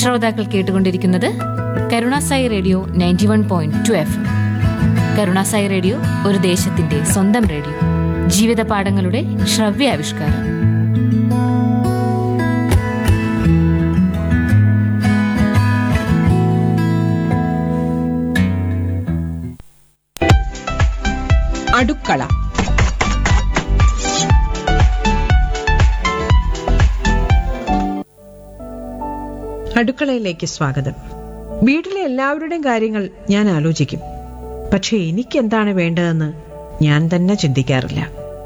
ശ്രോതാക്കൾ കേട്ടുകൊണ്ടിരിക്കുന്നത് Karunasai radio ninety one point two F Karunasai radio ഒരു ദേശത്തിന്റെ സ്വന്തം റേഡിയോ ജീവിത പാഠങ്ങളുടെ ശ്രവ്യാവിഷ്കാരം അടുക്കള അടുക്കളയിലേക്ക് സ്വാഗതം വീട്ടിലെ എല്ലാവരുടെയും കാര്യങ്ങൾ ഞാൻ ആലോചിക്കും പക്ഷെ എനിക്ക് എന്താണ് വേണ്ടതെന്ന് ഞാൻ തന്നെ ചിന്തിക്കാറില്ല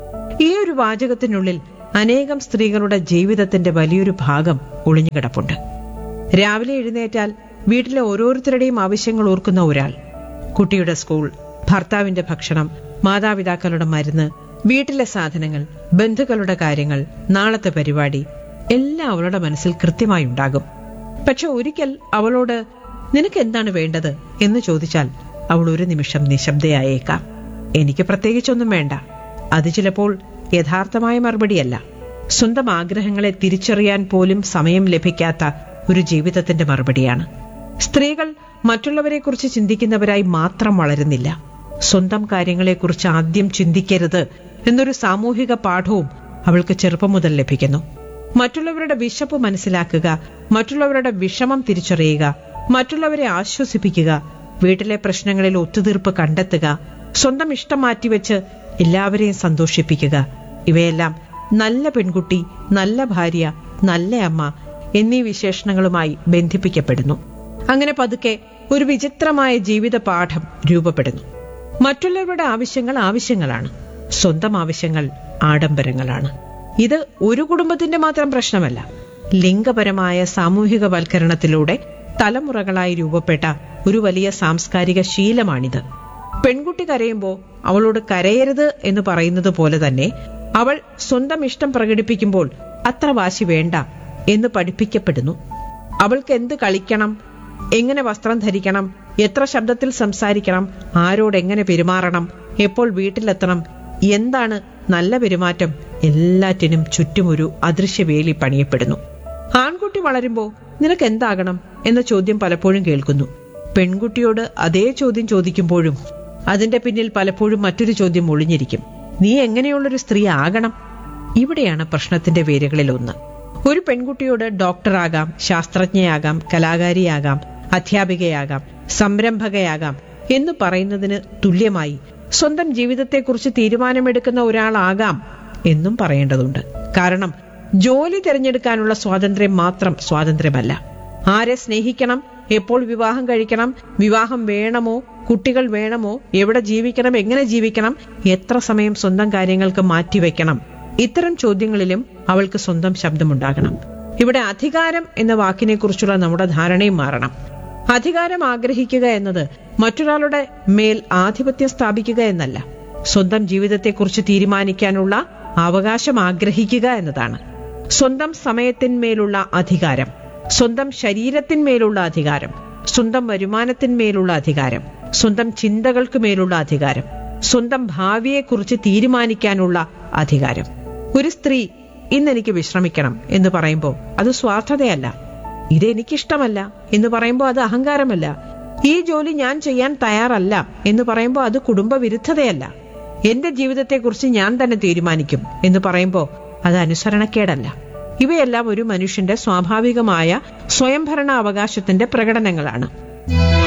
ഈ ഒരു വാചകത്തിനുള്ളിൽ അനേകം സ്ത്രീകളുടെ ജീവിതത്തിന്റെ വലിയൊരു ഭാഗം ഒളിഞ്ഞുകിടപ്പുണ്ട് രാവിലെ എഴുന്നേറ്റാൽ വീട്ടിലെ ഓരോരുത്തരുടെയും ആവശ്യങ്ങൾ ഓർക്കുന്ന ഒരാൾ കുട്ടിയുടെ സ്കൂൾ ഭർത്താവിന്റെ ഭക്ഷണം മാതാപിതാക്കളുടെ മരുന്ന് വീട്ടിലെ സാധനങ്ങൾ ബന്ധുക്കളുടെ കാര്യങ്ങൾ നാളത്തെ പരിപാടി എല്ലാം അവളുടെ മനസ്സിൽ കൃത്യമായി ഉണ്ടാകും പക്ഷെ ഒരിക്കൽ അവളോട് നിനക്ക് എന്താണ് വേണ്ടത് എന്ന് ചോദിച്ചാൽ അവൾ ഒരു നിമിഷം നിശബ്ദയായേക്കാം എനിക്ക് പ്രത്യേകിച്ചൊന്നും വേണ്ട അത് ചിലപ്പോൾ യഥാർത്ഥമായ മറുപടിയല്ല സ്വന്തം ആഗ്രഹങ്ങളെ തിരിച്ചറിയാൻ പോലും സമയം ലഭിക്കാത്ത ഒരു ജീവിതത്തിന്റെ മറുപടിയാണ് സ്ത്രീകൾ മറ്റുള്ളവരെക്കുറിച്ച് ചിന്തിക്കുന്നവരായി മാത്രം വളരുന്നില്ല സ്വന്തം കാര്യങ്ങളെക്കുറിച്ച് ആദ്യം ചിന്തിക്കരുത് എന്നൊരു സാമൂഹിക പാഠവും അവൾക്ക് ചെറുപ്പം മുതൽ ലഭിക്കുന്നു മറ്റുള്ളവരുടെ വിശപ്പ് മനസ്സിലാക്കുക മറ്റുള്ളവരുടെ വിഷമം തിരിച്ചറിയുക മറ്റുള്ളവരെ ആശ്വസിപ്പിക്കുക വീട്ടിലെ പ്രശ്നങ്ങളിൽ ഒത്തുതീർപ്പ് കണ്ടെത്തുക സ്വന്തം ഇഷ്ടം മാറ്റിവെച്ച് എല്ലാവരെയും സന്തോഷിപ്പിക്കുക ഇവയെല്ലാം നല്ല പെൺകുട്ടി നല്ല ഭാര്യ നല്ല അമ്മ എന്നീ വിശേഷണങ്ങളുമായി ബന്ധിപ്പിക്കപ്പെടുന്നു അങ്ങനെ പതുക്കെ ഒരു വിചിത്രമായ ജീവിത പാഠം രൂപപ്പെടുന്നു മറ്റുള്ളവരുടെ ആവശ്യങ്ങൾ ആവശ്യങ്ങളാണ് സ്വന്തം ആവശ്യങ്ങൾ ആഡംബരങ്ങളാണ് ഇത് ഒരു കുടുംബത്തിന്റെ മാത്രം പ്രശ്നമല്ല ലിംഗപരമായ സാമൂഹികവൽക്കരണത്തിലൂടെ തലമുറകളായി രൂപപ്പെട്ട ഒരു വലിയ സാംസ്കാരിക ശീലമാണിത് പെൺകുട്ടി കരയുമ്പോൾ അവളോട് കരയരുത് എന്ന് പറയുന്നത് പോലെ തന്നെ അവൾ സ്വന്തം ഇഷ്ടം പ്രകടിപ്പിക്കുമ്പോൾ അത്ര വാശി വേണ്ട എന്ന് പഠിപ്പിക്കപ്പെടുന്നു അവൾക്ക് എന്ത് കളിക്കണം എങ്ങനെ വസ്ത്രം ധരിക്കണം എത്ര ശബ്ദത്തിൽ സംസാരിക്കണം ആരോട് എങ്ങനെ പെരുമാറണം എപ്പോൾ വീട്ടിലെത്തണം എന്താണ് നല്ല പെരുമാറ്റം എല്ലാറ്റിനും ചുറ്റുമൊരു അദൃശ്യവേലി പണിയപ്പെടുന്നു ആൺകുട്ടി വളരുമ്പോ നിനക്ക് എന്താകണം എന്ന ചോദ്യം പലപ്പോഴും കേൾക്കുന്നു പെൺകുട്ടിയോട് അതേ ചോദ്യം ചോദിക്കുമ്പോഴും അതിന്റെ പിന്നിൽ പലപ്പോഴും മറ്റൊരു ചോദ്യം ഒളിഞ്ഞിരിക്കും നീ എങ്ങനെയുള്ളൊരു സ്ത്രീ ആകണം ഇവിടെയാണ് പ്രശ്നത്തിന്റെ വേരുകളിൽ ഒന്ന് ഒരു പെൺകുട്ടിയോട് ഡോക്ടറാകാം ശാസ്ത്രജ്ഞയാകാം കലാകാരിയാകാം അധ്യാപികയാകാം സംരംഭകയാകാം എന്ന് പറയുന്നതിന് തുല്യമായി സ്വന്തം ജീവിതത്തെക്കുറിച്ച് തീരുമാനമെടുക്കുന്ന ഒരാളാകാം എന്നും പറയേണ്ടതുണ്ട് കാരണം ജോലി തിരഞ്ഞെടുക്കാനുള്ള സ്വാതന്ത്ര്യം മാത്രം സ്വാതന്ത്ര്യമല്ല ആരെ സ്നേഹിക്കണം എപ്പോൾ വിവാഹം കഴിക്കണം വിവാഹം വേണമോ കുട്ടികൾ വേണമോ എവിടെ ജീവിക്കണം എങ്ങനെ ജീവിക്കണം എത്ര സമയം സ്വന്തം കാര്യങ്ങൾക്ക് മാറ്റിവെക്കണം ഇത്തരം ചോദ്യങ്ങളിലും അവൾക്ക് സ്വന്തം ശബ്ദമുണ്ടാകണം ഇവിടെ അധികാരം എന്ന വാക്കിനെ കുറിച്ചുള്ള നമ്മുടെ ധാരണയും മാറണം അധികാരം ആഗ്രഹിക്കുക എന്നത് മറ്റൊരാളുടെ മേൽ ആധിപത്യം സ്ഥാപിക്കുക എന്നല്ല സ്വന്തം ജീവിതത്തെക്കുറിച്ച് തീരുമാനിക്കാനുള്ള അവകാശം ആഗ്രഹിക്കുക എന്നതാണ് സ്വന്തം സമയത്തിന്മേലുള്ള അധികാരം സ്വന്തം ശരീരത്തിന്മേലുള്ള അധികാരം സ്വന്തം വരുമാനത്തിന്മേലുള്ള അധികാരം സ്വന്തം ചിന്തകൾക്ക് മേലുള്ള അധികാരം സ്വന്തം ഭാവിയെക്കുറിച്ച് തീരുമാനിക്കാനുള്ള അധികാരം ഒരു സ്ത്രീ ഇന്ന് എനിക്ക് വിശ്രമിക്കണം എന്ന് പറയുമ്പോൾ അത് സ്വാർത്ഥതയല്ല ഇത് എനിക്കിഷ്ടമല്ല എന്ന് പറയുമ്പോൾ അത് അഹങ്കാരമല്ല ഈ ജോലി ഞാൻ ചെയ്യാൻ തയ്യാറല്ല എന്ന് പറയുമ്പോൾ അത് കുടുംബ വിരുദ്ധതയല്ല എന്റെ ജീവിതത്തെക്കുറിച്ച് ഞാൻ തന്നെ തീരുമാനിക്കും എന്ന് പറയുമ്പോൾ അത് അനുസരണക്കേടല്ല ഇവയെല്ലാം ഒരു മനുഷ്യന്റെ സ്വാഭാവികമായ സ്വയംഭരണ അവകാശത്തിന്റെ പ്രകടനങ്ങളാണ്